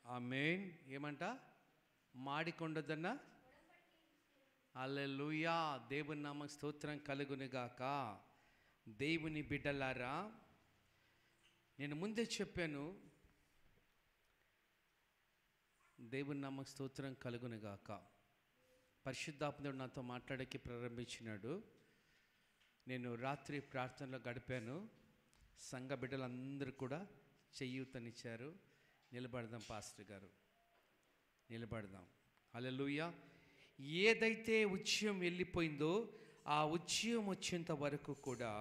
Amen ఏమంట మాడికొండదన్న alleluia దేవుని నామ స్తోత్రం కలుగునుగాక దేవుని బిడ్డలారా నేను ముందే చెప్పాను దేవుని నామ స్తోత్రం కలుగునుగాక పరిశుద్ధాత్ముడు నాతో మాట్లాడకి ప్రారంభించినాడు నేను రాత్రి ప్రార్థనలో గడిపాను సంఘ బిడ్డలందరూ కూడా చెయ్యూతనిచ్చారు నిలబడదాం పాస్టర్ గారు నిలబడదాం హల్లెలూయా ఏదైతే ఉచ్యం వెళ్ళిపోయిందో ఆ ఉచ్యం వచ్చేంత వరకు కూడా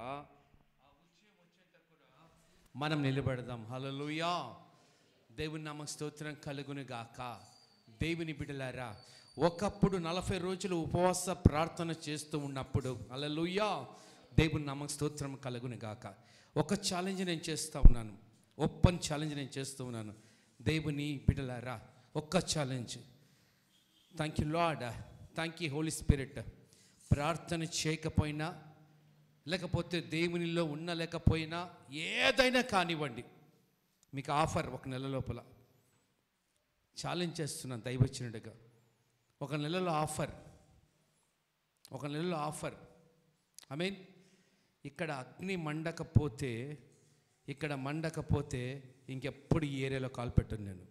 మనం నిలబడదాం హల్లెలూయా దేవుని నామ స్తోత్రం కలుగును గాక దేవుని బిడ్డలారా ఒకప్పుడు నలభై రోజులు ఉపవాస ప్రార్థన చేస్తూ ఉన్నప్పుడు హల్లెలూయా దేవుని నామ స్తోత్రం కలుగును గాక ఒక ఛాలెంజ్ నేను చేస్తూ ఉన్నాను ఓపెన్ ఛాలెంజ్ నేను చేస్తూ ఉన్నాను దేవుని బిడ్డలారా ఒక్క challenge thank you lord thank you holy spirit ప్రార్థన చేయకపోయినా లేకపోతే దేవునిలో ఉన్న లేకపోయినా ఏదైనా కానివ్వండి మీకు ఆఫర్ ఒక నెల లోపల ఛాలెంజ్ చేస్తున్నాను దైవచ్చినట్టుగా ఒక నెలలో ఆఫర్ ఒక నెలలో ఆఫర్ ఐ మీన్ ఇక్కడ అగ్ని మండకపోతే ఇక్కడ మండకపోతే ఇంకెప్పుడు ఈ ఏరియాలో కాల్ పెట్టను నేను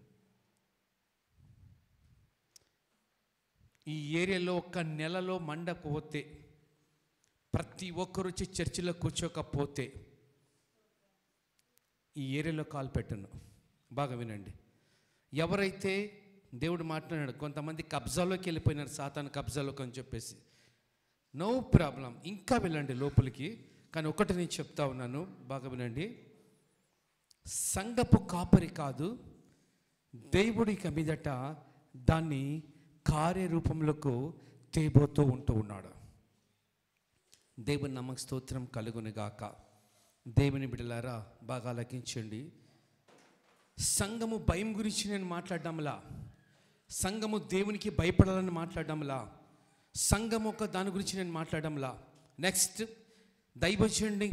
ఈ ఏరియాలో ఒక నెలలో మండకపోతే ప్రతి ఒక్కరు వచ్చి చర్చిలో కూర్చోకపోతే ఈ ఏరియాలో కాల్ పెట్టను బాగా వినండి ఎవరైతే దేవుడు మాట్లాడాడు కొంతమంది కబ్జాలోకి వెళ్ళిపోయినారు సాతాను కబ్జాలోకి అని చెప్పేసి నో ప్రాబ్లం ఇంకా వెళ్ళండి లోపలికి కానీ ఒకటి నేను చెప్తా ఉన్నాను బాగా వినండి సంగపు కాపరి కాదు దేవుడి ఇక మీదట దాన్ని కార్యరూపంలోకి తేబోతూ ఉంటూ ఉన్నాడు దేవుని నమ్మక స్తోత్రం కలుగునుగాక దేవుని బిడ్డలారా బాగా లెక్కించండి సంఘము భయం గురించి నేను మాట్లాడడంలా సంఘము దేవునికి భయపడాలని మాట్లాడడంలా సంఘం ఒక దాని గురించి నేను మాట్లాడడంలా నెక్స్ట్ దైవచండి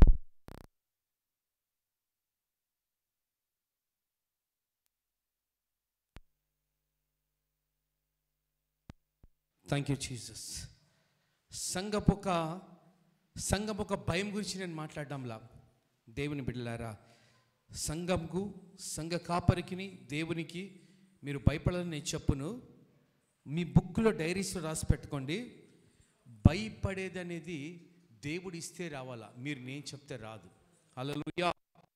థ్యాంక్ యూ జీసస్ సంఘపొక సంఘపొక భయం గురించి నేను మాట్లాడడంలా దేవుని బిడ్డలారా సంఘంకు సంఘ కాపరికిని దేవునికి మీరు భయపడాలని నేను చెప్పును మీ బుక్లో డైరీస్లో రాసి పెట్టుకోండి భయపడేది అనేది దేవుడు ఇస్తే రావాలా మీరు నేను చెప్తే రాదు అలలుయా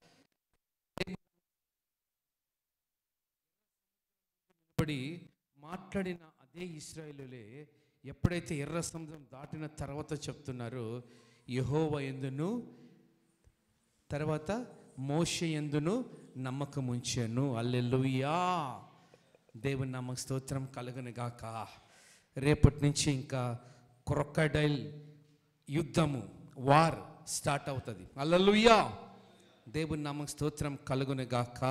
నిలబడి మాట్లాడిన అదే ఇస్రాయేలులే ఎప్పుడైతే ఎర్ర సముద్రం దాటిన తర్వాత చెప్తున్నారో యహోవ ఎందును తర్వాత మోష ఎందును నమ్మకం ఉంచాను అల్లెలుయా దేవుని నమ్మక స్తోత్రం కలుగును గాక రేపటి నుంచి ఇంకా క్రొక్కడైల్ యుద్ధము వార్ స్టార్ట్ అవుతుంది అల్లెలుయా దేవుని నమ్మక స్తోత్రం కలుగును గాక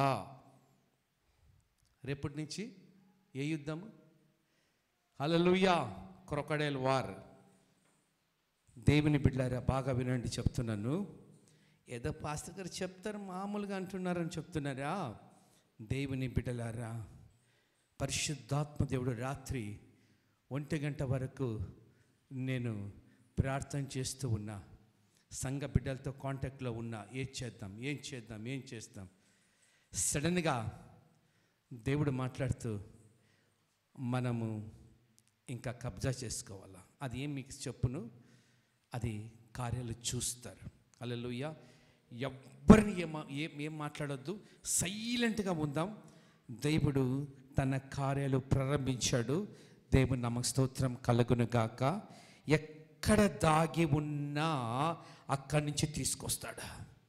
రేపటి నుంచి ఏ యుద్ధము అలలుయా క్రొకడైల్ వార్ దేవుని బిడ్డారా బాగా వినండి చెప్తున్నాను ఏదో పాస్టర్ గారు చెప్తారు మామూలుగా అంటున్నారని చెప్తున్నారా దేవుని బిడ్డలారా పరిశుద్ధాత్మ దేవుడు రాత్రి ఒంటి గంట వరకు నేను ప్రార్థన చేస్తూ ఉన్నా సంఘ బిడ్డలతో కాంటాక్ట్లో ఉన్నా ఏం చేద్దాం ఏం చేద్దాం ఏం చేద్దాం సడన్గా దేవుడు మాట్లాడుతూ మనము ఇంకా కబ్జా చేసుకోవాలా అది ఏం మీకు చెప్పును అది కార్యాలు చూస్తారు అల్లెలుయ్య ఎవ్వరిని ఏం మా- ఏం ఏం మాట్లాడొద్దు సైలెంట్గా ఉందాం దేవుడు తన కార్యాలు ప్రారంభించాడు దేవుని నమ్మ స్తోత్రం కలుగును గాక ఎక్కడ దాగి ఉన్నా అక్కడి నుంచి తీసుకొస్తాడు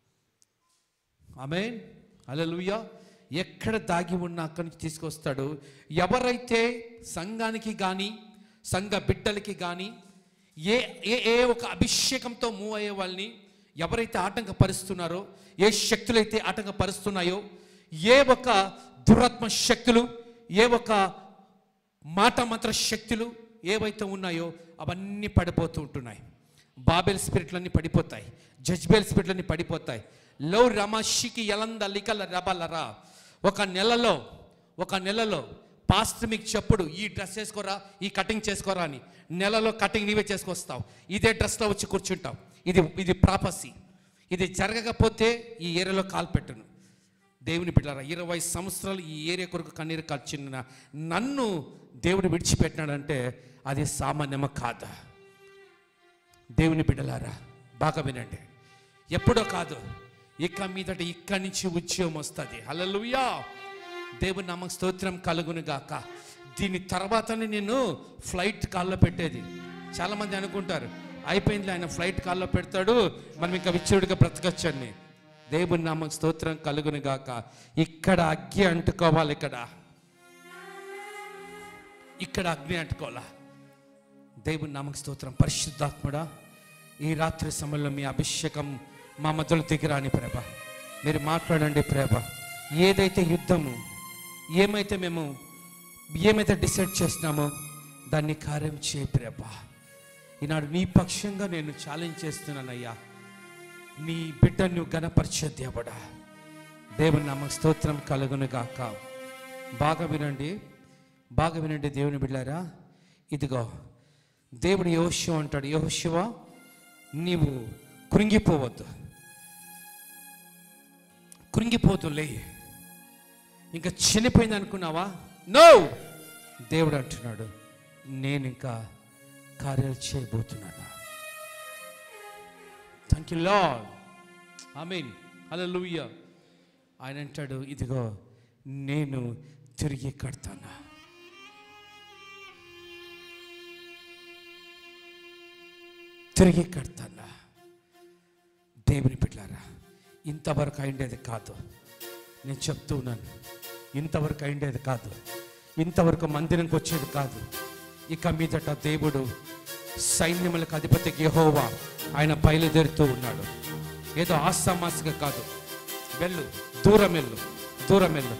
ఆమె అలలుయ ఎక్కడ దాగి ఉన్నా అక్కడి నుంచి తీసుకొస్తాడు ఎవరైతే సంఘానికి కానీ సంఘ బిడ్డలకి కానీ ఏ ఏ ఏ ఒక అభిషేకంతో మూవ్ అయ్యే వాళ్ళని ఎవరైతే ఆటంకపరుస్తున్నారో ఏ శక్తులైతే ఆటంకపరుస్తున్నాయో ఏ ఒక దురాత్మ శక్తులు ఏ ఒక మాట మంత్ర శక్తులు ఏవైతే ఉన్నాయో అవన్నీ పడిపోతూ ఉంటున్నాయి బాబెల్ స్పిరిట్లన్నీ పడిపోతాయి జజ్బేల్ స్పిరిట్లన్నీ పడిపోతాయి లో రమషికి ఎలంద లికల రబలరా ఒక నెలలో ఒక నెలలో పాస్టర్ మీకు చెప్పుడు ఈ డ్రెస్ వేసుకోరా ఈ కటింగ్ చేసుకోరా అని నెలలో కటింగ్ నీవే చేసుకొస్తావు ఇదే డ్రెస్లో వచ్చి కూర్చుంటావు ఇది ఇది ప్రాపసీ ఇది జరగకపోతే ఈ ఏరియాలో కాలు పెట్టును దేవుని బిడ్డారా ఇరవై సంవత్సరాలు ఈ ఏరియా కొరకు కన్నీరు ఖర్చిన నన్ను దేవుడు విడిచిపెట్టినాడంటే అది సామాన్యమ కాదా దేవుని బిడ్డలారా బాగా వినండి ఎప్పుడో కాదు ఇక మీదట ఇక్కడి నుంచి ఉద్యోగం వస్తుంది హల్లెలూయా దేవుని నామకు స్తోత్రం కలుగును గాక దీని తర్వాతనే నేను ఫ్లైట్ కాల్లో పెట్టేది చాలామంది అనుకుంటారు అయిపోయింది ఆయన ఫ్లైట్ కాల్లో పెడతాడు మనం ఇంకా విచ్చుడిగా బ్రతకచ్చని దేవుని నామకు స్తోత్రం కలుగును గాక ఇక్కడ అగ్గి అంటుకోవాలి ఇక్కడ ఇక్కడ అగ్ని అంటుకోవాలా దేవుని నామక స్తోత్రం పరిశుద్ధాత్ముడా ఈ రాత్రి సమయంలో మీ అభిషేకం మా మధ్యలో దిగిరాని ప్రేమ మీరు మాట్లాడండి ప్రేమ ఏదైతే యుద్ధము ఏమైతే మేము ఏమైతే డిసైడ్ చేసినామో దాన్ని కార్యం చేయ ప్రేమ ఈనాడు నీ పక్షంగా నేను ఛాలెంజ్ చేస్తున్నానయ్యా నీ బిడ్డ నువ్వు గణపరిచే దేవుడా దేవుని నామక స్తోత్రం కలుగును గాక బాగా వినండి బాగా వినండి దేవుని బిడ్డారా ఇదిగో దేవుడు యోశివ అంటాడు యోశివ నీవు కృంగిపోవద్దు కృంగిపోతులే ఇంకా చనిపోయింది అనుకున్నావా నో దేవుడు అంటున్నాడు నేను ఇంకా కార్యాలు చేయబోతున్నాను thank you lord I mean hello ఆయన అంటాడు ఇదిగో నేను తిరిగి కడతాను తిరిగి కడతాను దేవుని బిడ్డారా ఇంతవరకు అయిండేది కాదు నేను చెప్తూ ఉన్నాను ఇంతవరకు అయిండేది కాదు ఇంతవరకు మందిరంకి వచ్చేది కాదు ఇక మీదట దేవుడు సైన్యములకు అధిపతి యెహోవా ఆయన బయలుదేరుతూ ఉన్నాడు ఏదో ఆసామాసిగా కాదు వెళ్ళు దూరం వెళ్ళు దూరం వెళ్ళు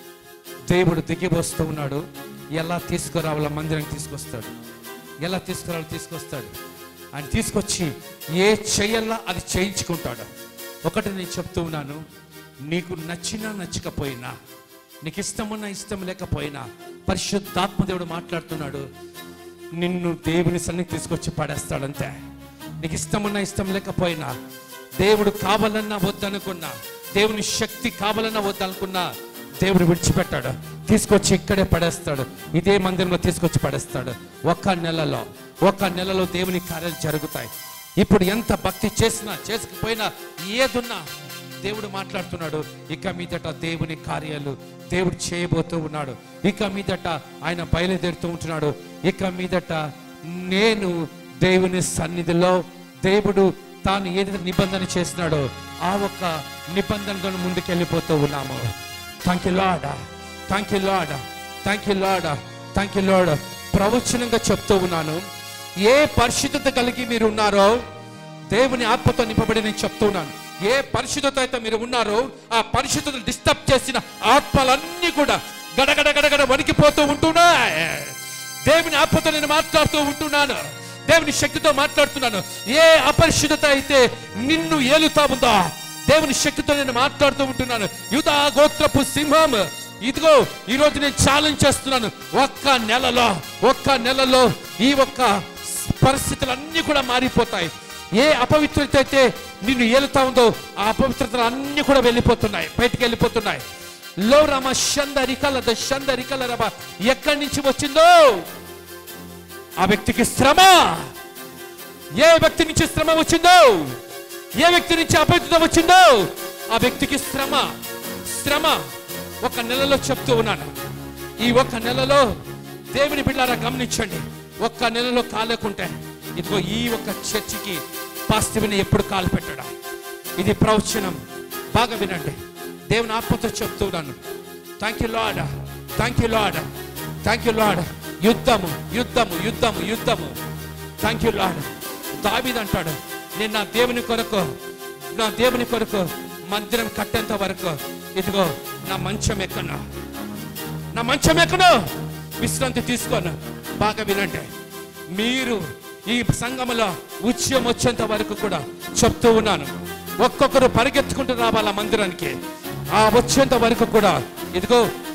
దేవుడు దిగి వస్తూ ఉన్నాడు ఎలా తీసుకురావాలో మందిరం తీసుకొస్తాడు ఎలా తీసుకురావాలో తీసుకొస్తాడు ఆయన తీసుకొచ్చి ఏ చెయ్యాలా అది చేయించుకుంటాడు ఒకటి నేను చెప్తూ ఉన్నాను నీకు నచ్చినా నచ్చకపోయినా నీకు ఇష్టమున్నా ఇష్టం లేకపోయినా పరిశుద్ధాత్మ దేవుడు మాట్లాడుతున్నాడు నిన్ను దేవుని సన్నిధి తీసుకొచ్చి పడేస్తాడంతే నీకు ఇష్టమున్నా ఇష్టం లేకపోయినా దేవుడు కావాలన్నా వద్దనుకున్నా దేవుని శక్తి కావాలన్నా వద్దనుకున్నా దేవుడు విడిచిపెట్టాడు తీసుకొచ్చి ఇక్కడే పడేస్తాడు ఇదే మందిరంలో తీసుకొచ్చి పడేస్తాడు ఒక్క నెలలో ఒక్క నెలలో దేవుని కార్యాలు జరుగుతాయి ఇప్పుడు ఎంత భక్తి చేసినా చేసుకుపోయినా ఏదున్నా దేవుడు మాట్లాడుతున్నాడు ఇక మీదట దేవుని కార్యాలు దేవుడు చేయబోతూ ఉన్నాడు ఇక మీదట ఆయన బయలుదేరుతూ ఉంటున్నాడు ఇక మీదట నేను దేవుని సన్నిధిలో దేవుడు తాను ఏదైతే నిబంధన చేసినాడో ఆ ఒక్క నిబంధనతో ముందుకెళ్ళిపోతూ ఉన్నాము thank you lord thank you lord thank you lord thank you lord ప్రవచనంగా చెప్తూ ఉన్నాను ఏ పరిశుద్ధత కలిగి మీరు ఉన్నారో దేవుని ఆత్మతో నింపబడి నేను చెప్తున్నాను ఏ పరిశుద్ధత అయితే మీరు ఉన్నారో ఆ పరిశుద్ధతను డిస్టర్బ్ చేసిన ఆత్మలన్నీ కూడా గడగడ గడగడ వణికిపోతూ ఉంటున్నాయి దేవుని ఆత్మతో నేను మాట్లాడుతూ ఉంటున్నాను దేవుని శక్తితో మాట్లాడుతున్నాను ఏ అపరిశుద్ధత అయితే నిన్ను ఏలుతా ఉందో దేవుని శక్తితో నేను మాట్లాడుతూ ఉంటున్నాను యుధా గోత్రపు సింహం ఇదిగో ఈ రోజు నేను ఛాలెంజ్ చేస్తున్నాను ఒక్క నెలలో ఒక్క నెలలో ఈ ఒక్క పరిస్థితులన్నీ కూడా మారిపోతాయి ఏ అపవిత్రత అయితే నిన్ను ఏలుతా ఉందో ఆ అపవిత్రతలు అన్నీ కూడా వెళ్ళిపోతున్నాయి బయటికి వెళ్ళిపోతున్నాయి లో రమ షంద రికల ద షంద రికల రమ ఎక్కడి నుంచి వచ్చిందో ఆ వ్యక్తికి శ్రమ ఏ వ్యక్తి నుంచి శ్రమ వచ్చిందో ఏ వ్యక్తి నుంచి అపవిత్రత వచ్చిందో ఆ వ్యక్తికి శ్రమ శ్రమ ఒక నెలలో చెప్తూ ఉన్నాను ఈ ఒక్క నెలలో దేవుని బిడ్డారా గమనించండి ఒక్క నెలలో కాలేకుంటే ఇదిగో ఈ ఒక్క చర్చికి పాస్తివిని ఎప్పుడు కాలు పెట్టడా ఇది ప్రవచనం బాగా వినండి దేవుని ఆత్మతో చెప్తున్నాను thank you lord thank you lord thank you lord యుద్ధము యుద్ధము యుద్ధము యుద్ధము థ్యాంక్ యూ లాడ్ దావీద్ అంటాడు నేను నా దేవుని కొరకు నా దేవుని కొరకు మందిరం కట్టేంత వరకు ఇదిగో నా మంచం ఎక్కను నా మంచం ఎక్కను విశ్రాంతి తీసుకోను బాగా వినండి మీరు ఈ సంఘములో ఉచ్యం వచ్చేంత వరకు కూడా చెప్తూ ఉన్నాను ఒక్కొక్కరు పరిగెత్తుకుంటూ రావాలా మందిరానికి ఆ వచ్చేంత వరకు కూడా ఇదిగో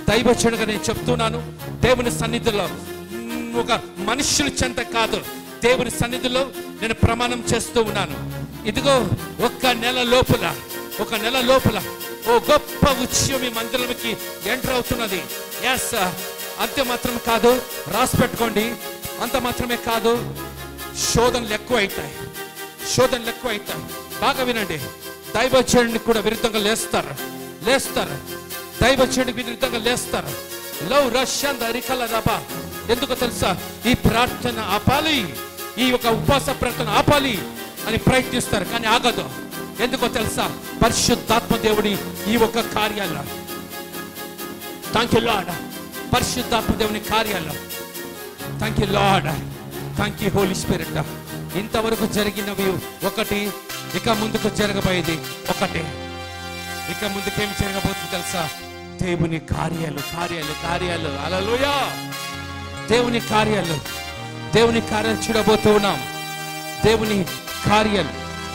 దైవచనుగా నేను చెప్తున్నాను దేవుని సన్నిధిలో మ్, ఒక మనుషుల చెంత కాదు దేవుని సన్నిధిలో నేను ప్రమాణం చేస్తూ ఉన్నాను ఇదిగో ఒక్క నెల లోపల ఒక నెల లోపల ఓ గొప్ప ఉత్సవం ఈ మందిరంకి ఎంటర్ అవుతున్నది ఎస్ అంతే మాత్రం కాదు రాసి పెట్టుకోండి అంత మాత్రమే కాదు శోధనలు ఎక్కువ అవుతాయి శోధనలు ఎక్కువ అవుతాయి బాగా వినండి దైవచరుడిని కూడా విరుద్ధంగా లేస్తారు లేస్తారు దైవచరుడికి విరుద్ధంగా లేస్తారు లవ్ రష్యన్ అరికల రబా ఎందుకు తెలుసా ఈ ప్రార్థన ఆపాలి ఈ యొక్క ఉపవాస ప్రార్థన ఆపాలి అని ప్రయత్నిస్తారు కానీ ఆగదు ఎందుకో తెలుసా పరిశుద్ధాత్మ దేవుడి ఈ ఒక కార్యాల్లో థ్యాంక్ యూ లాడ్ పరిశుద్ధాత్మ దేవుని కార్యాల్లో thank you lord thank you holy spirit ఇంతవరకు జరిగినవి ఒకటి ఇక ముందుకు జరగబోయేది ఒకటి ఇక ముందుకేం జరగబోతుంది తెలుసా దేవుని కార్యాలు కార్యాలు కార్యాలు అలలుయా దేవుని కార్యాలు దేవుని కార్యాలు చూడబోతూ ఉన్నాం దేవుని కార్యాలు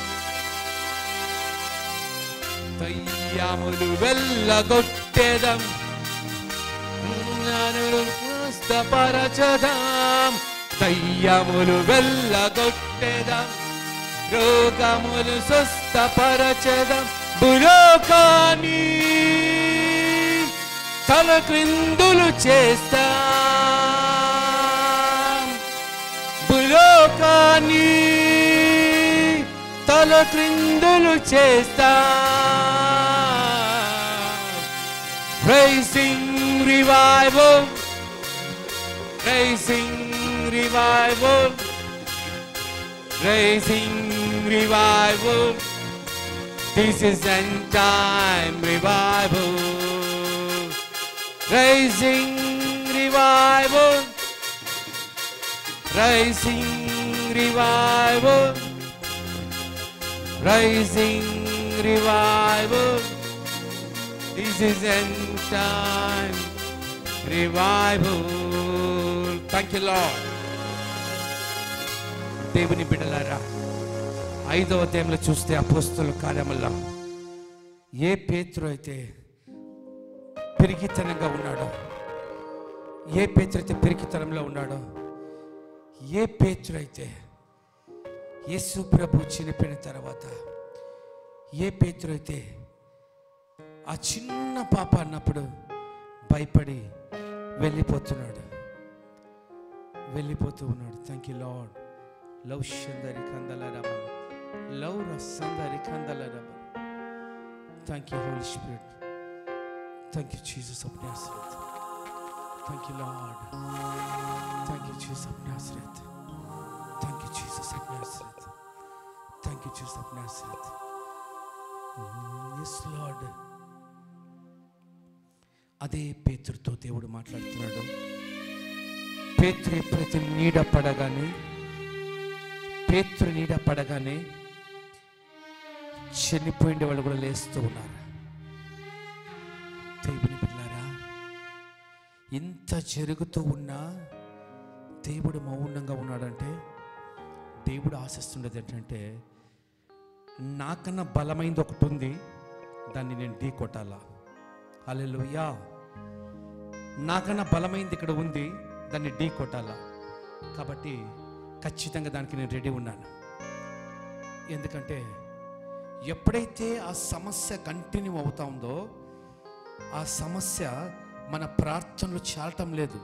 దయ్యాములు వెళ్ళగొట్టేదం జ్ఞానులు స్వస్థపరచదాం దయ్యములు వెళ్ళగొట్టేదాం రోగములు స్వస్థపరచదాం బులోకాని తల క్రిందులు చేస్తాం బులోకాని తల క్రిందులు చేస్తాం Praising revival, praising revival, praising revival. This is end time revival. Praising revival, praising revival, praising revival. This is end time revival. Thank you, Lord. దేవుని బిడ్డలారా ఐదవ అధ్యాయంలో చూస్తే అపోస్తుల కార్యముల్లో ఏ పేతురు అయితే పిరికితనంగా ఉన్నాడో ఏ పేతురు అయితే పిరికితనంలో ఉన్నాడో ఏ పేతురు అయితే యేసు ప్రభు చనిపోయిన తర్వాత ఏ పేతురు అయితే ఆ చిన్న పాప అన్నప్పుడు భయపడి వెళ్ళిపోతున్నాడు వెళ్ళిపోతూ ఉన్నాడు థ్యాంక్ యూ లాడ్ లవ్ షందరి కందల రమ లవ్ రసందరి కందల రమ thank you holy spirit thank you Jesus of Nazareth thank you lord thank you Jesus of Nazareth thank you Jesus of Nazareth thank you Jesus of Nazareth yes lord అదే పేతురుతో దేవుడు మాట్లాడుతున్నాడు పేతురు ఎప్పుడైతే నీడ పడగానే పేతురు నీడ పడగానే చనిపోయిన వాళ్ళు కూడా లేస్తూ ఉన్నారు దేవుని పిల్లారా ఇంత జరుగుతూ ఉన్నా దేవుడు మౌనంగా ఉన్నాడంటే దేవుడు ఆశిస్తుండేది ఏంటంటే నాకన్నా బలమైంది ఒకటి ఉంది దాన్ని నేను ఢీ కొట్టాలా హల్లెలూయా నాకన్నా బలమైంది ఇక్కడ ఉంది దాన్ని ఢీ కొట్టాలా కాబట్టి ఖచ్చితంగా దానికి నేను రెడీ ఉన్నాను ఎందుకంటే ఎప్పుడైతే ఆ సమస్య కంటిన్యూ అవుతా ఉందో ఆ సమస్య మన ప్రార్థనలు చాలటం లేదు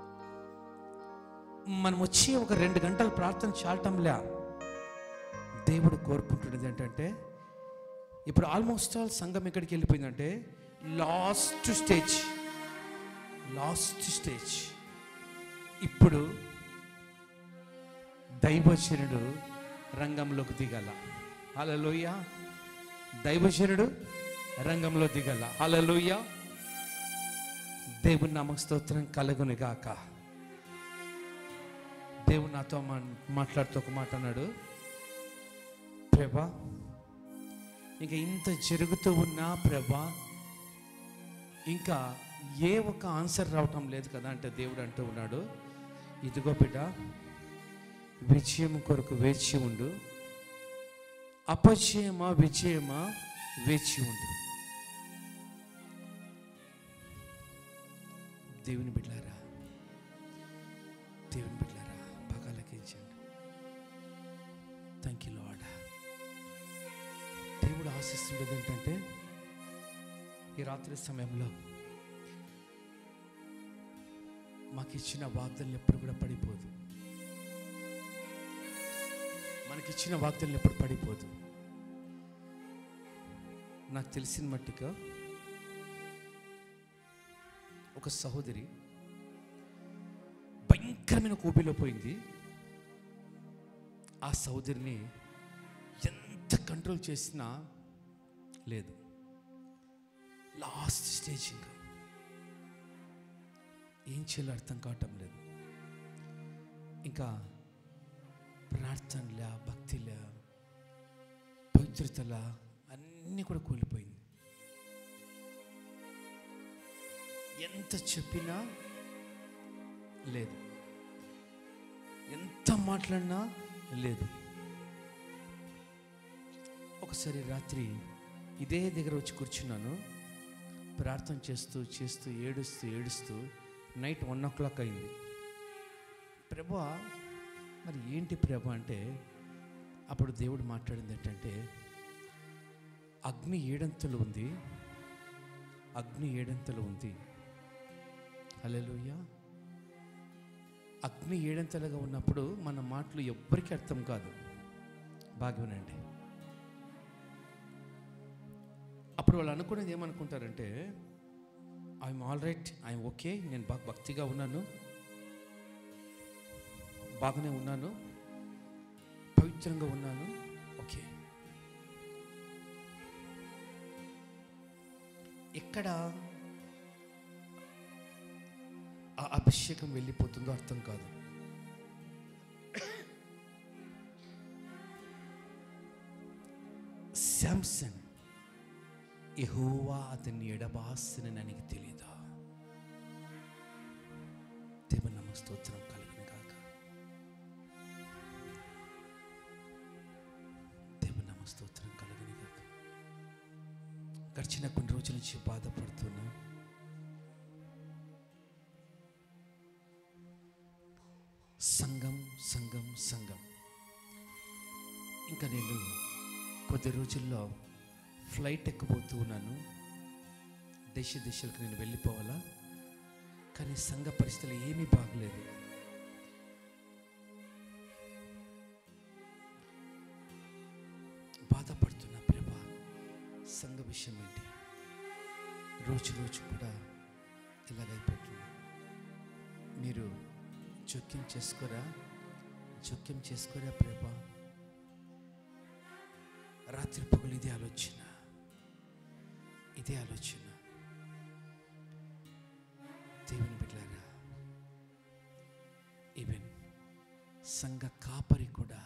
మనం వచ్చి ఒక రెండు గంటలు ప్రార్థన చాలటంలే దేవుడు కోరుకుంటున్నది ఏంటంటే ఇప్పుడు ఆల్మోస్ట్ ఆల్ సంఘం ఎక్కడికి వెళ్ళిపోయిందంటే లాస్ట్ స్టేజ్ లాస్ట్ స్టేజ్ ఇప్పుడు దైవచనుడు రంగంలోకి దిగల హలలోయ దైవచనుడు రంగంలో దిగల హలలోయ దేవుని నామ స్తోత్రం కలుగుని గాక దేవుడు నాతో మా- మాట్లాడుతూ ఒక మాట అన్నాడు ప్రభా ఇంకా ఇంత జరుగుతూ ఉన్నా ప్రభా ఇంకా ఏ ఒక్క ఆన్సర్ రావటం లేదు కదా అంటే దేవుడు అంటూ ఉన్నాడు ఇదిగో బిడ్డ విజయం కొరకు వేచి ఉండు అపజయమా విజయమా వేచి ఉండు దేవుని బిడ్డారా దేవుని బిడ్డారా బాగా లెక్కించండి థ్యాంక్ యూ లాడ్ దేవుడు ఆశిస్తుండేది ఏంటంటే ఈ రాత్రి సమయంలో మాకు ఇచ్చిన వాగ్దానం ఎప్పుడు కూడా పడిపోదు మనకిచ్చిన వాగ్దానం ఎప్పుడు పడిపోదు నాకు తెలిసిన మట్టుగా ఒక సహోదరి భయంకరమైన కోపిలో పోయింది ఆ సహోదరిని ఎంత కంట్రోల్ చేసినా లేదు లాస్ట్ స్టేజ్ ఇంకా ఏం చేయాలో అర్థం కావటం లేదు ఇంకా ప్రార్థనలా భక్తిలా పవిత్రతలా అన్నీ కూడా కూలిపోయింది ఎంత చెప్పినా లేదు ఎంత మాట్లాడినా లేదు ఒకసారి రాత్రి ఇదే దగ్గర వచ్చి కూర్చున్నాను ప్రార్థన చేస్తూ చేస్తూ ఏడుస్తూ ఏడుస్తూ నైట్ వన్ ఓ క్లాక్ అయింది ప్రభా మరి ఏంటి ప్రభా అంటే అప్పుడు దేవుడు మాట్లాడింది ఏంటంటే అగ్ని ఏడంతలు ఉంది అగ్ని ఏడంతలు ఉంది హల్లెలూయా అగ్ని ఏడంతలుగా ఉన్నప్పుడు మన మాటలు ఎవ్వరికీ అర్థం కాదు బాగా వినండి అప్పుడు వాళ్ళు అనుకునేది ఏమనుకుంటారంటే I'm all right I'm okay నేను బాగా భక్తిగా ఉన్నాను బాగానే ఉన్నాను పవిత్రంగా ఉన్నాను ఓకే ఎక్కడ ఆ అభిషేకం వెళ్ళిపోతుందో అర్థం కాదు శాంసన్ యెహోవా అతన్ని ఎడబాసిన ನನಗೆ తెలీదా దేవుని నమ్మ స్తోత్రం కలిగిన కాక దేవుని నమ్మ స్తోత్రం కలిగిన కాక గడిచిన కొన్ని రోజుల నుంచి బాధపడుతున్నా సంఘం సంఘం సంఘం ఇంకా నేను కొద్ది రోజుల్లో ఫ్లైట్ ఎక్కబోతూ ఉన్నాను దేశ దేశాలకు నేను వెళ్ళిపోవాలా కానీ సంఘ పరిస్థితులు ఏమీ బాగలేదు బాధపడుతున్నా ప్రభా సంఘ విషయం ఏంటి రోజు రోజు కూడా ఇలాగైపోతుంది మీరు జోక్యం చేసుకోరా జోక్యం చేసుకోరా ప్రభా రాత్రి పగలు ఇదే ఆలోచన ఇదే ఆలోచన దేవుని బిడ్డారా ఈవెన్ సంఘ కాపరి కూడా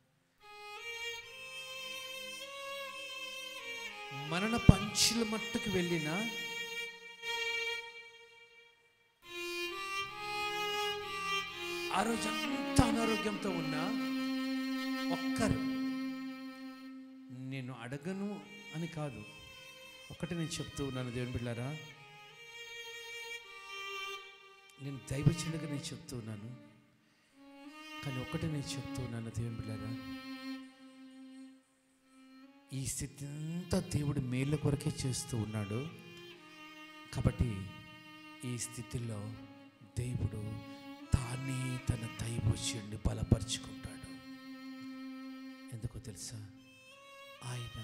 మరణ పంచుల మట్టుకు వెళ్ళిన ఆ రోజు అంత అనారోగ్యంతో ఉన్న ఒక్కరు నేను అడగను అని కాదు ఒకటి నేను చెప్తూ ఉన్నాను దేవుని బిళ్ళారా నేను దైవచనుడిగా నేను చెప్తూ ఉన్నాను కానీ ఒకటి నేను చెప్తూ ఉన్నాను దేవుని బిళ్ళారా ఈ స్థితి అంతా దేవుడు మేళ్ళ కొరకే చేస్తూ ఉన్నాడు కాబట్టి ఈ స్థితిలో దేవుడు తానే తన దైవచనుడిని బలపరుచుకుంటాడు ఎందుకో తెలుసా ఆయన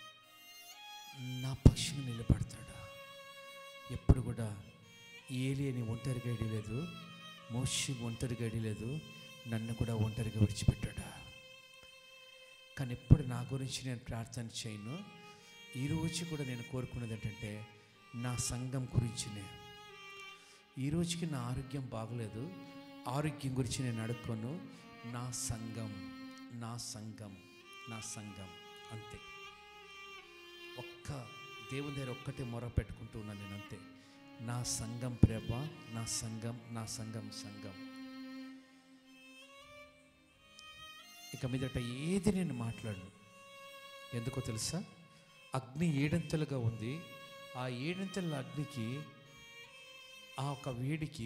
నా పక్షిని నిలబడతాడా ఎప్పుడు కూడా ఏలియని ఒంటరిగా లేదు మోషి ఒంటరిగా లేదు నన్ను కూడా ఒంటరిగా విడిచిపెట్టాడా కానీ ఎప్పుడు నా గురించి నేను ప్రార్థన చేయను ఈరోజు కూడా నేను కోరుకున్నది ఏంటంటే నా సంఘం గురించినే ఈ రోజుకి నా ఆరోగ్యం బాగలేదు ఆరోగ్యం గురించి నేను అడుక్కోను నా సంఘం నా సంఘం నా సంఘం అంతే ఒక్క దేవుని దగ్గర ఒక్కటే మొర పెట్టుకుంటూ ఉన్నాను నేను అంతే నా సంఘం ప్రేమ నా సంఘం నా సంఘం సంఘం ఇక మీదట ఏది నేను మాట్లాడను ఎందుకో తెలుసా అగ్ని ఏడంతలుగా ఉంది ఆ ఏడంతల అగ్నికి ఆ ఒక వేడికి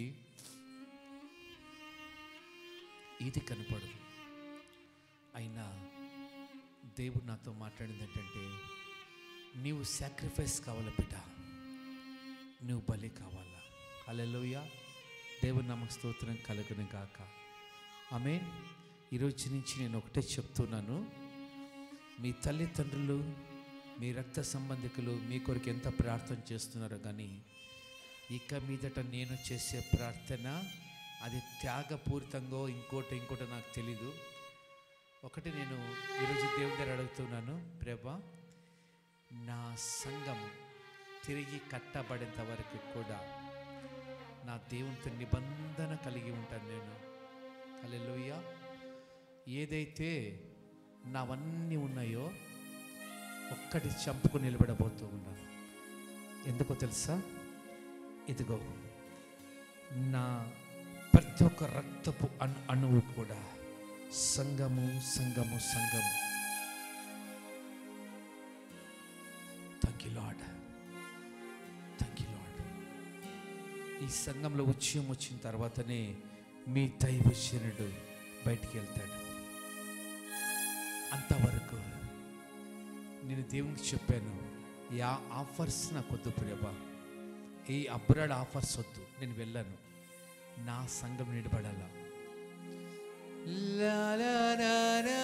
ఇది కనపడదు అయినా దేవుడు నాతో మాట్లాడింది ఏంటంటే నీవు సాక్రిఫైస్ కావాలా బిడ్డ నువ్వు బలి కావాలా అలెలోయ దేవుని నమ్మక స్తోత్రం కలుగును గాక ఆమె ఈరోజు నుంచి నేను ఒకటే చెప్తున్నాను మీ తల్లిదండ్రులు మీ రక్త సంబంధికులు మీ కొరకు ఎంత ప్రార్థన చేస్తున్నారో కానీ ఇక మీదట నేను చేసే ప్రార్థన అది త్యాగపూరితంగా ఇంకోటి ఇంకోటి నాకు తెలీదు ఒకటి నేను ఈరోజు దేవుని దగ్గర అడుగుతున్నాను ప్రభా నా సంఘం తిరిగి కట్టబడేంత వరకు కూడా నా దేవునితో నిబంధన కలిగి ఉంటాను నేను హల్లెలూయ ఏదైతే నావన్నీ ఉన్నాయో ఒక్కటి చంపుకు నిలబడబోతూ ఉన్నాను ఎందుకో తెలుసా ఇదిగో నా ప్రతి ఒక్క రక్తపు అణు అణువు కూడా సంగము సంగము సంగము thank you lord thank you lord ఈ సంఘంలో ఉద్యమం వచ్చిన తర్వాతనే మీ దైవశనుడు బయటికి వెళ్తాడు అంతవరకు నేను దేవునికి చెప్పాను యా ఆఫర్స్ నాకు వద్దు ప్రియబా ఈ అబ్రాడ్ ఆఫర్స్ వద్దు నేను వెళ్ళాను నా సంఘం నిలబడాలా లా లా లా లా.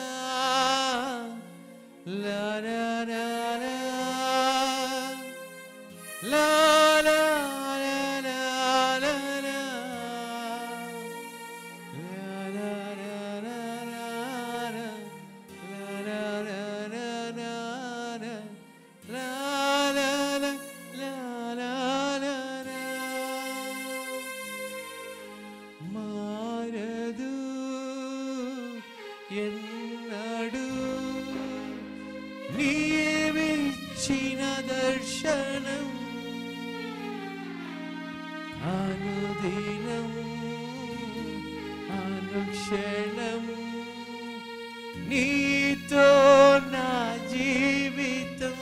లా లా లా లా. లా లా లా లా లా లా. లా లా లా లా లా లా. లా లా లా లా లా లా. లా లా లా లా లా లా లా. మారదు ఎన్నడు నీవిచ్చిన దర్శనం అనుదినం అనుక్షణం నీతో నా జీవితం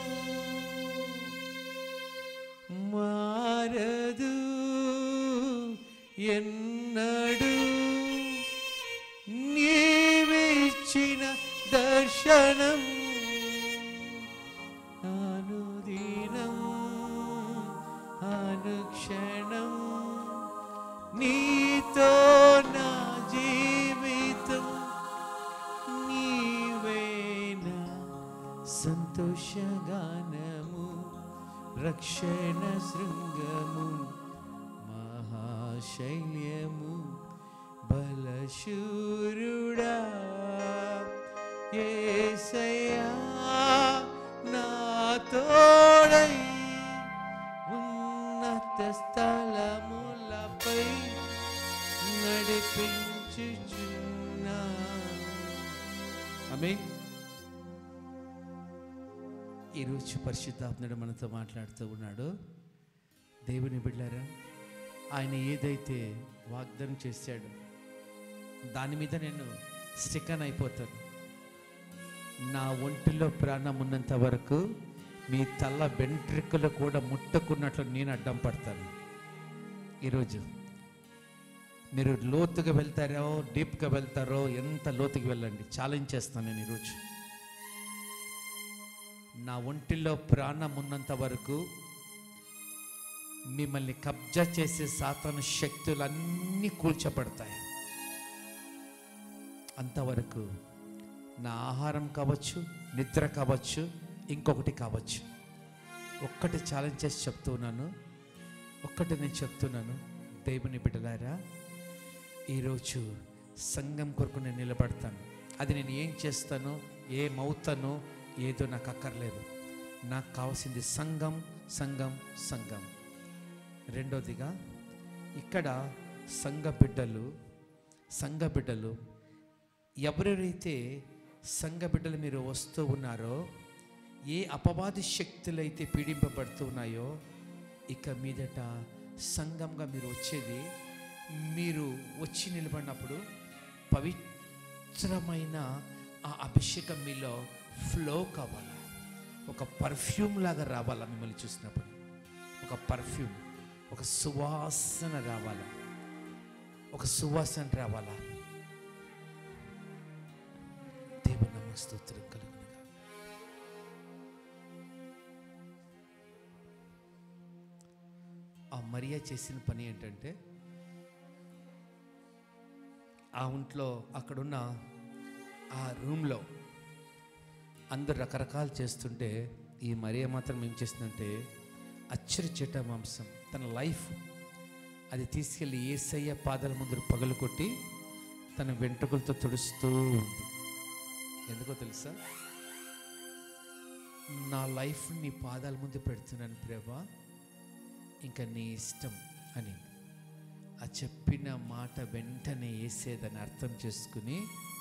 మారదు ఎన్నడు నీవిచ్చిన దర్శనం అనుదినం అనుక్షణం నీతో నా జీవితం నీవేనా సంతోషగానము రక్షణ శృంగము మహాశైల్యము బలశూరుడా ఏసయ్యా నా తోడై ఉన్నత స్థలములపై నడిపించుచున్నా ఆమె ఈరోజు పరిశుద్ధాత్ముడు మనతో మాట్లాడుతూ ఉన్నాడు దేవుని బిడ్డారా ఆయన ఏదైతే వాగ్దానం చేశాడు దాని మీద నేను స్టికన్ అయిపోతాను నా ఒంటిలో ప్రాణం ఉన్నంత వరకు మీ తల వెంట్రికలు కూడా ముట్టకున్నట్లు నేను అడ్డం పడతాను ఈరోజు మీరు లోతుగా వెళ్తారో డీప్గా వెళ్తారో ఎంత లోతుకి వెళ్ళండి ఛాలెంజ్ చేస్తాను నేను ఈరోజు నా ఒంటిలో ప్రాణం ఉన్నంత వరకు మిమ్మల్ని కబ్జా చేసే సాతాను శక్తులన్నీ కూల్చబడతాయి అంతవరకు నా ఆహారం కావచ్చు నిద్ర కావచ్చు ఇంకొకటి కావచ్చు ఒక్కటి ఛాలెంజ్ చేసి చెప్తున్నాను ఒక్కటి నేను చెప్తున్నాను దేవుని బిడ్డలారా ఈరోజు సంఘం కొరకు నేను నిలబడతాను అది నేను ఏం చేస్తానో ఏమవుతానో ఏదో నాకు అక్కర్లేదు నాకు కావాల్సింది సంఘం సంఘం సంఘం రెండోదిగా ఇక్కడ సంఘ బిడ్డలు సంఘ బిడ్డలు ఎవరెవరైతే సంఘ బిడ్డలు మీరు వస్తూ ఉన్నారో ఏ అపవాది శక్తులైతే పీడింపబడుతూ ఉన్నాయో ఇక మీదట సంఘంగా మీరు వచ్చేది మీరు వచ్చి నిలబడినప్పుడు పవిత్రమైన ఆ అభిషేకం మీలో ఫ్లో కావాలా ఒక పర్ఫ్యూమ్ లాగా రావాలా మిమ్మల్ని చూసినప్పుడు ఒక పర్ఫ్యూమ్ ఒక సువాసన రావాలా ఒక సువాసన రావాలా దేవుని నామ స్తోత్రం కలుగునుగా ఆ మరియా చేసిన పని ఏంటంటే ఆ ఒంట్లో అక్కడున్న ఆ రూమ్లో అందరు రకరకాలు చేస్తుంటే ఈ మరియ మాత్రం ఏం చేస్తుందంటే అచ్చరి చెట్ట మాంసం తన లైఫ్ అది తీసుకెళ్ళి ఏసయ్య పాదాల ముందు పగలు కొట్టి తన వెంట్రుకలతో తుడుస్తూ ఉంది ఎందుకో తెలుసా నా లైఫ్ నీ పాదాల ముందు పెడుతున్నాను ప్రభా ఇంకా నీ ఇష్టం అని ఆ చెప్పిన మాట వెంటనే వేసేదని అర్థం చేసుకుని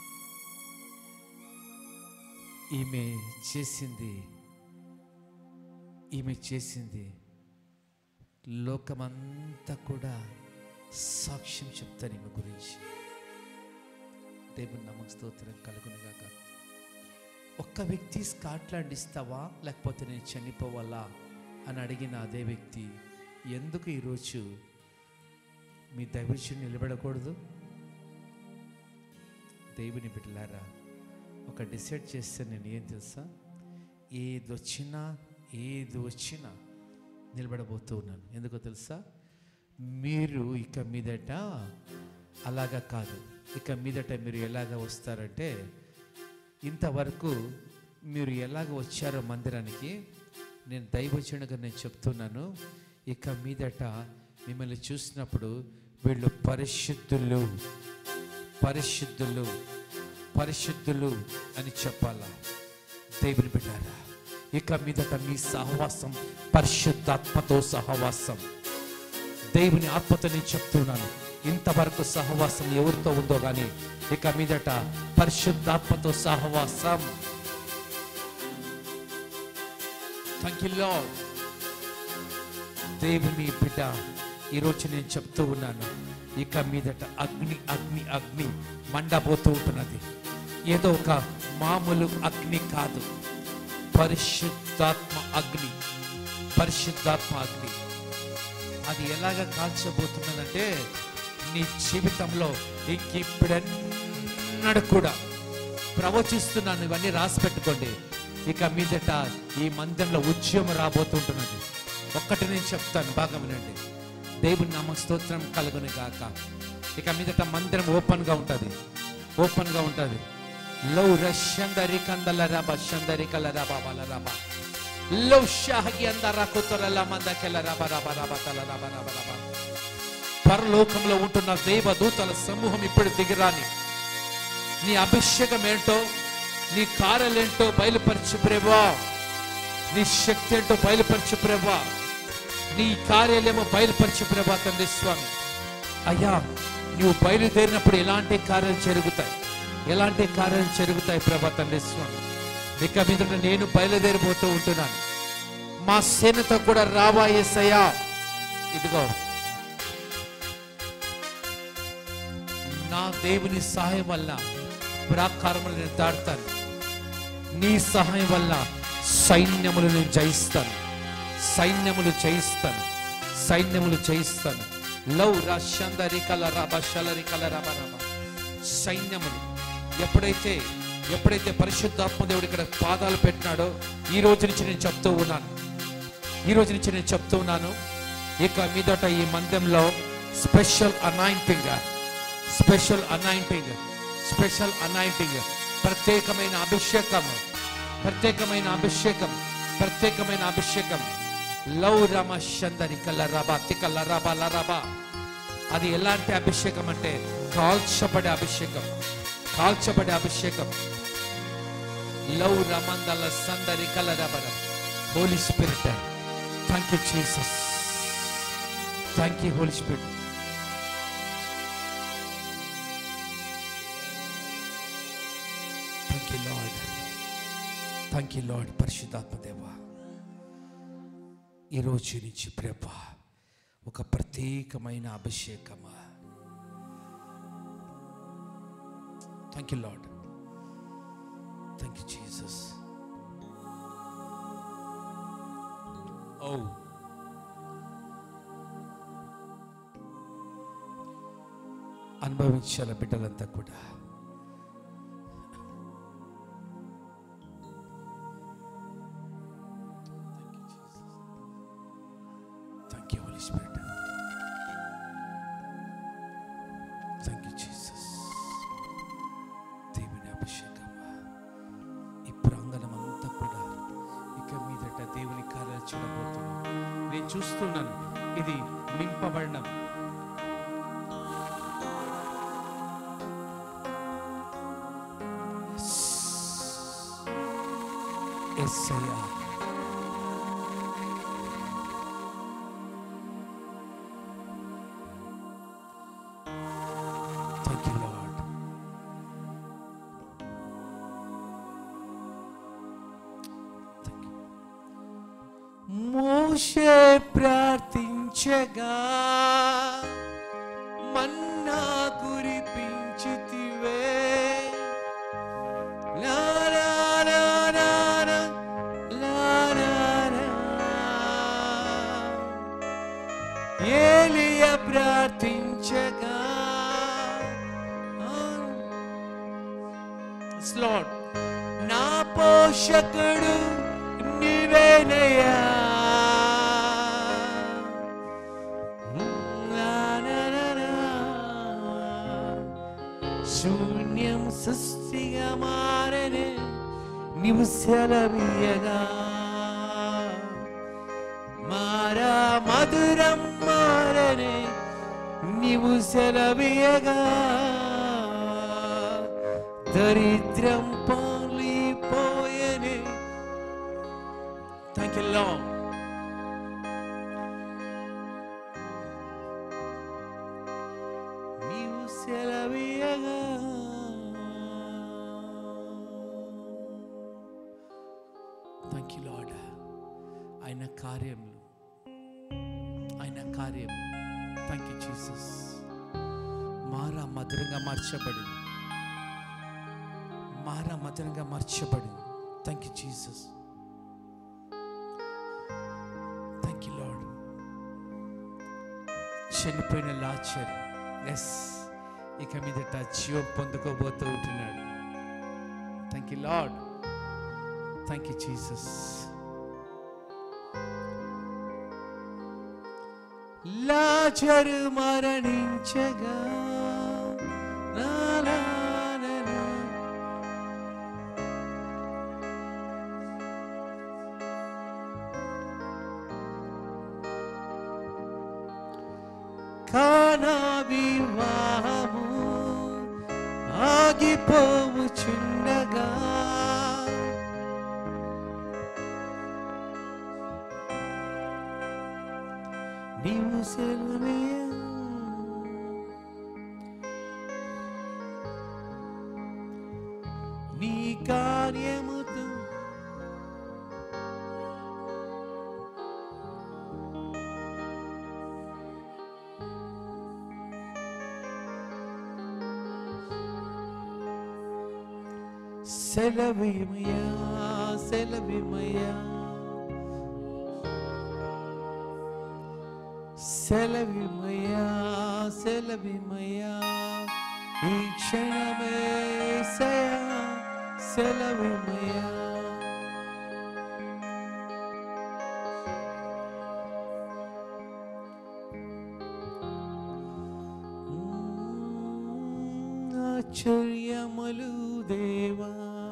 ఈమె చేసింది ఈమె చేసింది లోకమంతా కూడా సాక్ష్యం చెప్తాను ఈమె గురించి దేవుని నమ్మక స్తోత్రం కలుగునుగాక ఒక్క వ్యక్తి స్కాట్లాండ్ ఇస్తావా లేకపోతే నేను చనిపోవాలా అని అడిగిన అదే వ్యక్తి ఎందుకు ఈరోజు మీ దైవచ్యం నిలబడకూడదు దేవుని బిడ్డలారా ఒక డిసైడ్ చేస్తే నేను ఏం తెలుసా ఏది వచ్చినా ఏది వచ్చినా నిలబడబోతూ ఉన్నాను ఎందుకో తెలుసా మీరు ఇక మీదట అలాగా కాదు ఇక మీదట మీరు ఎలాగ వస్తారంటే ఇంతవరకు మీరు ఎలాగ వచ్చారో మందిరానికి నేను దైవచనుగా నేను చెప్తున్నాను ఇక మీదట మిమ్మల్ని చూసినప్పుడు వీళ్ళు పరిశుద్ధులు పరిశుద్ధులు పరిశుద్ధులు అని చెప్పాలా దేవుని బిడ్డారా ఇక మీదట మీ సహవాసం పరిశుద్ధాత్మతో సహవాసం దేవుని ఆత్మతో నేను చెప్తున్నాను ఇంతవరకు సహవాసం ఎవరితో ఉందో కానీ ఇక మీదట పరిశుద్ధాత్మతో సహవాసం థ్యాంక్ యూ లార్డ్ దేవుని బిడ్డ ఈరోజు నేను చెప్తూ ఉన్నాను ఇక మీదట అగ్ని అగ్ని అగ్ని మండబోతూ ఉంటున్నది ఏదో ఒక మామూలు అగ్ని కాదు పరిశుద్ధాత్మ అగ్ని పరిశుద్ధాత్మ అగ్ని అది ఎలాగ కాల్చబోతున్నదంటే నీ జీవితంలో ఇంక ఇప్పుడెన్నడూ కూడా ప్రవచిస్తున్నాను ఇవన్నీ రాసి పెట్టుకోండి ఇక మీదట ఈ మందిరంలో ఉద్యమం రాబోతుంటున్నది ఒక్కటి నేను చెప్తాను బాగా వినండి దేవుని నామ స్తోత్రం కలుగుని గాక ఇక మీదట మందిరం ఓపెన్ గా ఉంటది ఓపెన్ గా ఉంటది లవ్ రష్యందరి కందల రబ షందరి కల రబ బల రబ లవ్ షాహగి అందర కుతరల మందకెల రబ రబ రబ తల రబ రబ రబ పరలోకంలో ఉంటున్న దేవ దూతల సమూహం ఇప్పుడు దిగిరాని నీ అభిషేకం ఏంటో నీ కార్యాలేంటో బయలుపరచు ప్రభా నీ శక్తి ఏంటో బయలుపరచు ప్రభా నీ కార్యాలేమో బయలుపరచు ప్రభా తండ్రి స్వామి అయ్యా నువ్వు బయలుదేరినప్పుడు ఎలాంటి కార్యాలు జరుగుతాయి ఎలాంటి కార్యాలు జరుగుతాయి ప్రభా తండ్రి స్వామి ఇక మీద నేను బయలుదేరిపోతూ ఉంటున్నాను మా సేనతో కూడా రావా యేసయ్యా ఇదిగో నా దేవుని సహాయం వల్ల ప్రాకారములు నేను దాటుతాను నీ సహాయం వల్ల సైన్యములు నేను జయిస్తాను సైన్యములు జయిస్తాను సైన్యములు జయిస్తాను లవ్ రాశందరి కల రబ శలరి కల రబ రబ సైన్యములు ఎప్పుడైతే ఎప్పుడైతే పరిశుద్ధాత్మ దేవుడు ఇక్కడ పాదాలు పెట్టినాడో ఈ రోజు నుంచి నేను చెప్తూ ఉన్నాను ఈ రోజు నుంచి నేను చెప్తూ ఉన్నాను ఇక మీదట ఈ మందిరంలో special anointing special anointing special anointing ప్రత్యేకమైన అభిషేకం ప్రత్యేకమైన అభిషేకం ప్రత్యేకమైన అభిషేకం లవ్ రమ షందరి కల్ల రబ తికల్ల రబ లరబ అది ఎలాంటి అభిషేకం అంటే కాల్చబడే అభిషేకం కాల్చబడే అభిషేకం లవ్ రమందల సందరి కల రబ holy spirit thank you Jesus thank you holy spirit thank you lord thank you lord పరిశుద్ధాత్మ దేవా ఈ రోజు నుంచి ప్రభ ఒక ప్రత్యేకమైన అభిషేకమా thank you lord thank you Jesus ఓ అనుభవించాల బిడ్డలంతా కూడా thank you holy spirit thank you Jesus దేవుని అభిషేకమా ఈ ప్రాంగణం అంతా కూడా ఇక మీదట దేవుని కార్యాలు చూడబోతున్నాం నేను చూస్తున్నాను ఇది నింపబడడం ఎస్ఐయా Thank you, Lord. Thank you. మోషే ప్రార్థించగా మన్నా కురిపించితివే లా లా లా లా లా, లా లా లా. ఏలియ ప్రార్థించగా లార్డ్ నా పోషకుడు నీవేనయ్యా నా, నా, నా, నా. శూన్యం సృష్టిగా మారనే నీవు సెలవీయగా మారా మధురం మారనే నీవు సెలవీయగా దరిద్రం పాలిపోయనే థ్యాంక్ యూ లాంగ్ నీవు సెలవీయగా థ్యాంక్ యూ లాడ్ ఆయన కార్యములు ఆయన కార్యం థ్యాంక్ యూ జీసస్ మారా మధురంగా మార్చబడింది మారా మధురంగా మార్చబడింది thank you Jesus thank you lord చనిపోయిన లాచర్ ఎస్ ఇక మీదట జీవం పొందుకోబోతూ ఉంటున్నాడు thank you lord thank you Jesus లాజరు మరణించగా నా, నా, నా, నా. కానా వివాహము ఆగిపోవుచుండగా నీవు సెలవే నీ కార్యముతో సెలవిమయా సెలవిమయా సెలవిమయా సెలవిమయా ఈ క్షణమే సయా సెలవిమయా ఆశ్చర్యములు దేవా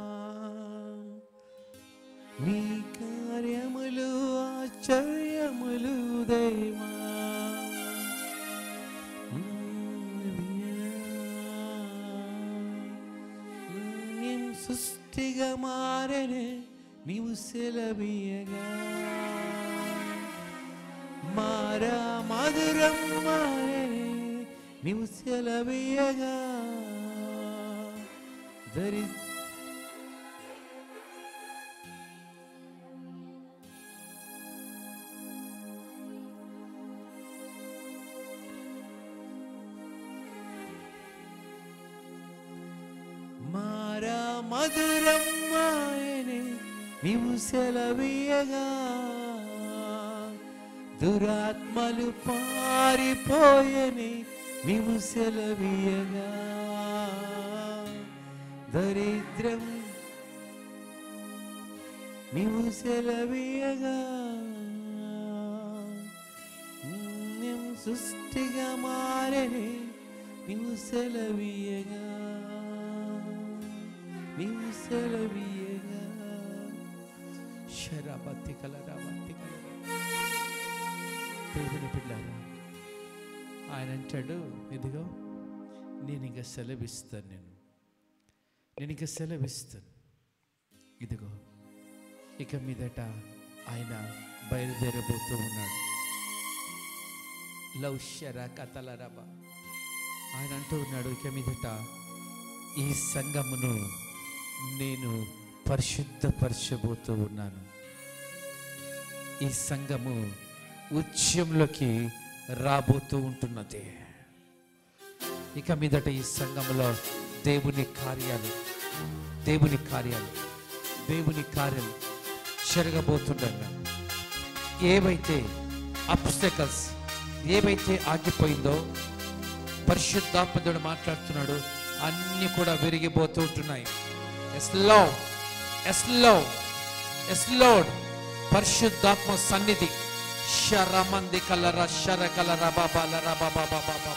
నీ కార్యములు ఆశ్చర్యములు దేవా నిం సృష్టిగా మారనే నీవు సెలవీయగా మారా మధురం మారనే నీవు సెలవీయగా దరి మారా మధురం మాయనే నీవు సెలవీయగా దురాత్మలు పారిపోయని నీవు సెలవీయగా దరిద్రం నీవు సెలవీయగా పుణ్యం సృష్టిగా మారని నీవు సెలవీయగా నీవు సెలవీయగా శరాబత్తి కలరాబత్తి కలరా దేవుని పిల్లారా ఆయన అంటాడు ఇదిగో నేను ఇంకా సెలవిస్తాను నేను నేను ఇంకా సెలవిస్తాను ఇదిగో ఇక మీదట ఆయన బయలుదేరబోతూ ఉన్నాడు లవ్ శర కథలరబ ఆయన అంటూ ఉన్నాడు ఇక మీదట ఈ సంఘమును నేను పరిశుద్ధపరచబోతూ ఉన్నాను ఈ సంఘము ఉచ్యంలోకి రాబోతూ ఉంటున్నది ఇక మీదట ఈ సంఘములో దేవుని కార్యాలు దేవుని కార్యాలు దేవుని కార్యాలు జరగబోతుండగా ఏవైతే అబ్స్టకల్స్ ఏవైతే ఆగిపోయిందో పరిశుద్ధాత్మదుడు మాట్లాడుతున్నాడు అన్నీ కూడా విరిగిపోతూ ఉంటున్నాయి ఎస్ లో ఎస్ లో ఎస్ లోడ్ పరిశుద్ధాత్మ సన్నిధి శరమంది కలర శర కలర బాబాల బాబా బాబా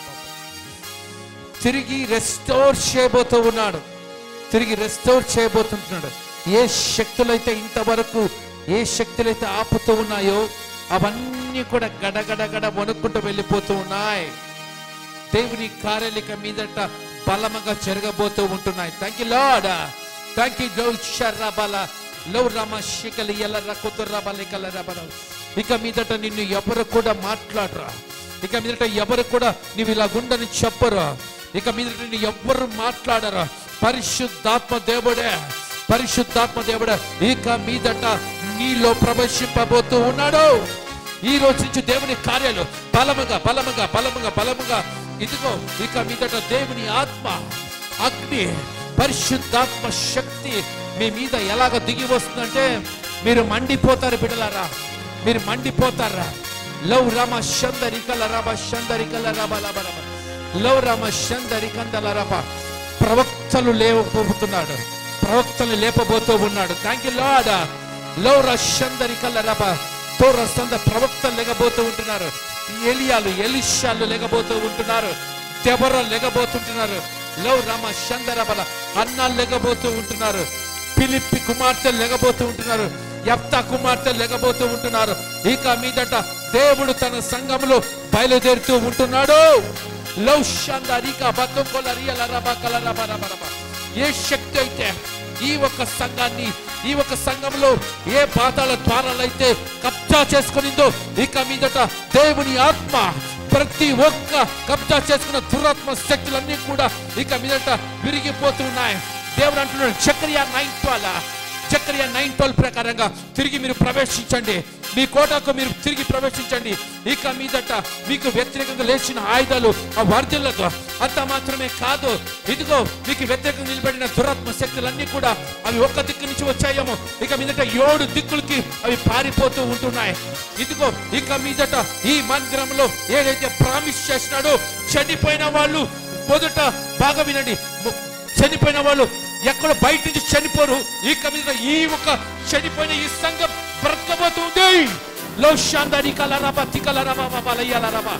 తిరిగి రెస్టోర్ చేయబోతూ ఉన్నాడు తిరిగి రెస్టోర్ చేయబోతుంటున్నాడు ఏ శక్తులైతే ఇంతవరకు ఏ శక్తులైతే ఆపుతూ ఉన్నాయో అవన్నీ కూడా గడగడ గడ వణుక్కుంటూ వెళ్ళిపోతూ ఉన్నాయి దేవుని కార్యాలిక మీదట బలముగా జరగబోతూ ఉంటున్నాయి thank you lord thank you లౌ షర్రబల లౌ రమ శికలి ఎల రకుతు రబలి కల రబల ఇక మీదట నిన్ను ఎవరు కూడా మాట్లాడరా ఇక మీదట ఎవరు కూడా నీవు ఇలా గుండని చెప్పరు ఇక మీదట నిన్ను ఎవ్వరు మాట్లాడరా పరిశుద్ధాత్మ దేవుడే పరిశుద్ధాత్మ దేవుడే ఇక మీదట నీలో ప్రవేశింపబోతూ ఉన్నాడు ఈ రోజు నుంచి దేవుని కార్యాలు బలముగా బలముగా బలముగా బలముగా ఇదిగో ఇక మీదట దేవుని ఆత్మ అగ్ని పరిశుద్ధాత్మ శక్తి మీ మీద ఎలాగ దిగి వస్తుందంటే మీరు మండిపోతారు బిడలారా మీరు మండిపోతారా లవ్ రామ షందరికల రమ షందరికల రమ లమ రమ లవ్ రామ షందరికందల రమ ప్రవక్తలు లేవబోతున్నాడు ప్రవక్తలు లేపబోతూ ఉన్నాడు థ్యాంక్ యూ లాడ్ లవ్ రషందరికల రమ తోరస్తంద ప్రవక్తలు లేకపోతూ ఉంటున్నారు ఎలియాలు ఎలిషాలు లేకపోతూ ఉంటున్నారు దెబర లేకపోతుంటున్నారు లవ్ రామ షందర బల అన్నాలు లేకపోతూ ఉంటున్నారు పిలిప్పి కుమార్తెలు లేకపోతూ ఉంటున్నారు యప్తా కుమార్తెలు లేకపోతూ ఉంటున్నారు ఇక మీదట దేవుడు తన సంఘంలో బయలుదేరుతూ ఉంటున్నాడు లవ్ షందరిక బతుకొల రియల రబ కల రబ రబ రబ ఏ శక్తి అయితే ఈ ఒక్క సంఘాన్ని ఈ ఒక్క సంఘంలో ఏ పాతాల ద్వారాలైతే కబ్జా చేసుకునిందో ఇక మీదట దేవుని ఆత్మ ప్రతి ఒక్క కబ్జా చేసుకున్న దురాత్మ శక్తులన్నీ కూడా ఇక మీదట విరిగిపోతున్నాయి దేవుడు అంటున్నాడు చక్రియ నైన్ ట్వెల్వ్ చక్రియ నైన్ ట్వెల్వ్ ప్రకారంగా తిరిగి మీరు ప్రవేశించండి మీ కోటకు మీరు తిరిగి ప్రవేశించండి ఇక మీదట మీకు వ్యతిరేకంగా లేచిన ఆయుధాలు ఆ వర్ధిల్లదు అంత మాత్రమే కాదు ఇదిగో మీకు వ్యతిరేకంగా నిలబడిన దురాత్మ శక్తులన్నీ కూడా అవి ఒక్క దిక్కు నుంచి వచ్చాయేమో ఇక మీదట ఏడు దిక్కులకి అవి పారిపోతూ ఉంటున్నాయి ఇదిగో ఇక మీదట ఈ మందిరంలో ఏదైతే ప్రామిస్ చేసినాడో చనిపోయిన వాళ్ళు మొదట బాగా వినండి ము- చనిపోయిన వాళ్ళు ఎక్కడ బయట నుంచి చనిపోరు ఇక మీద ఈ ఒక చనిపోయిన ఈ సంఘం బ్రతకబోతుంది లో శాందారి కలరబా తికలరబా బలయ్యాలరబా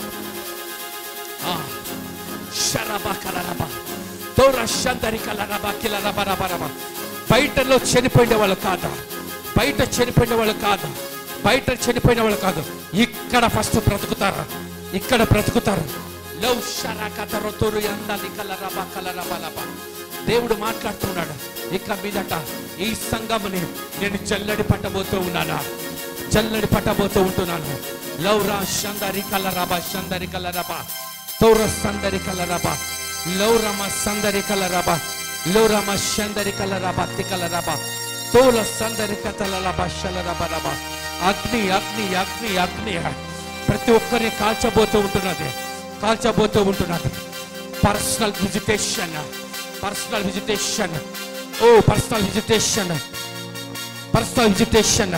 షరబా కలరబా దౌర శాందారి కలరబా కిలరబా రబా రబా బయటలో చనిపోయిన వాళ్ళు కాదా బయట చనిపోయిన వాళ్ళు కాదు బయట చనిపోయిన వాళ్ళు కాదు ఇక్కడ ఫస్ట్ బ్రతుకుతారు ఇక్కడ బ్రతుకుతారు లవ్ షరాకతరో తోరు ఎందాలి కలరబా కలరబా లబా దేవుడు మాట్లాడుతున్నాడు ఇక మీదట ఈ సంఘముని నేను జల్లడి పట్టబోతూ ఉన్నానా జల్లడి పట్టబోతూ ఉంటున్నాను లవ్ రా షందరి కలరబా షందరి కలరబా తౌర సందరి కలరబా లవ్ రమ సందరి కలరబా లో రమ షందరి కలరబా తికలరబా తోల సందరి కతలరబా షలరబా రబా అగ్ని అగ్ని అగ్ని అగ్ని ప్రతి ఒక్కరిని కాల్చబోతూ ఉంటున్నది కాల్చబోతూ ఉంటున్నది personal visitation personal visitation oh personal visitation personal visitation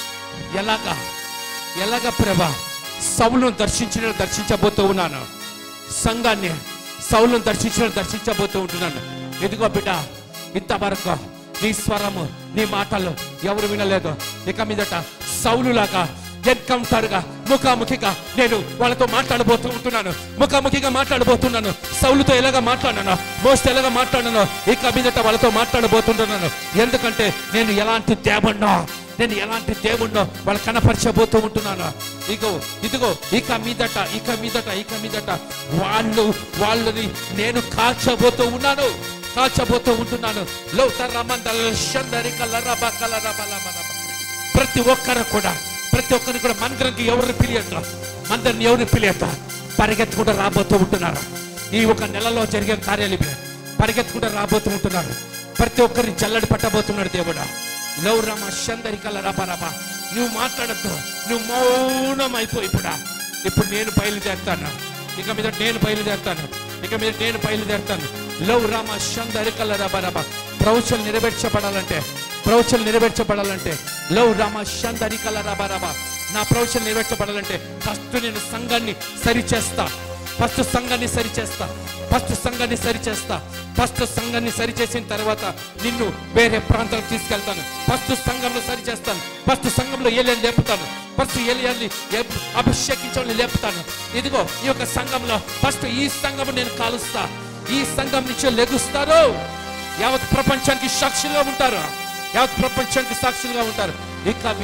ఎలాగా ఎలాగా ప్రభా సవులను దర్శించిన దర్శించబోతూ ఉన్నాను సంఘాన్ని సౌలను దర్శించడం దర్శించబోతూ ఉంటున్నాను ఇదిగో బిడ్డ ఇంతవరకు నీ స్వరము నీ మాటలు ఎవరు వినలేదు ఇక మీదట సౌలులాగా ఎన్కౌంటర్గా ముఖాముఖిగా నేను వాళ్ళతో మాట్లాడబోతూ ఉంటున్నాను ముఖాముఖిగా మాట్లాడబోతున్నాను సౌలుతో ఎలాగ మాట్లాడాను మోస్ట్ ఎలాగ మాట్లాడాను ఇక మీదట వాళ్ళతో మాట్లాడబోతుంటున్నాను ఎందుకంటే నేను ఎలాంటి దేవుణ్ణో నేను ఎలాంటి దేవుణ్ణో వాళ్ళు కనపరచబోతూ ఉంటున్నాను ఇగో ఇదిగో ఇక మీదట ఇక మీదట ఇక మీదట వాళ్ళు వాళ్ళని నేను కాల్చబోతూ ఉన్నాను కాల్చబోతూ ఉంటున్నాను లోతర మందల షందరి కలర బకలర బల బల బల. ప్రతి ఒక్కరు కూడా ప్రతి ఒక్కరిని కూడా మందిరంకి ఎవరిని పిలియద్దు మందిరిని ఎవరిని పిలియద్దు పరిగెత్తుకుంటూ రాబోతూ ఉంటున్నారు ఈ ఒక నెలలో జరిగే కార్యాలు ఇవి. పరిగెత్తుకుంటూ రాబోతూ ఉంటున్నారు ప్రతి ఒక్కరిని జల్లడి పట్టబోతున్నాడు దేవుడా లవ్ రమ షందరి కలర బరబ నువ్వు మాట్లాడద్దు నువ్వు మౌనం అయిపో ఇప్పుడా ఇప్పుడు నేను బయలుదేరుతాను ఇక మీద నేను బయలుదేరుతాను ఇక మీద నేను బయలుదేరుతాను లవ్ రామ షందరి కలర బరబ ప్రవచలు నెరవేర్చబడాలంటే ప్రవచలు నెరవేర్చబడాలంటే లవ్ రామ షందరి కలర బరబ నా ప్రవచలు నెరవేర్చబడాలంటే ఫస్ట్ నేను సంఘాన్ని సరిచేస్తా ఫస్ట్ సంఘాన్ని సరిచేస్తా ఫస్ట్ సంఘాన్ని సరిచేస్తా ఫస్ట్ సంఘాన్ని సరిచేసిన తర్వాత నిన్ను వేరే ప్రాంతాలకు తీసుకెళ్తాను ఫస్ట్ సంఘంలో సరిచేస్తాను ఫస్ట్ సంఘంలో ఏలియాని లేపుతాను ఫస్ట్ ఏలియాన్ని అభిషేకించని లేపుతాను ఇదిగో ఈ యొక్క సంఘంలో ఫస్ట్ ఈ సంఘం నేను కాలుస్తా ఈ సంఘం నుంచి లెగుస్తారు యావత్ ప్రపంచానికి సాక్షులుగా ఉంటారు యావత్ ప్రపంచానికి సాక్షులుగా ఉంటారు ఇక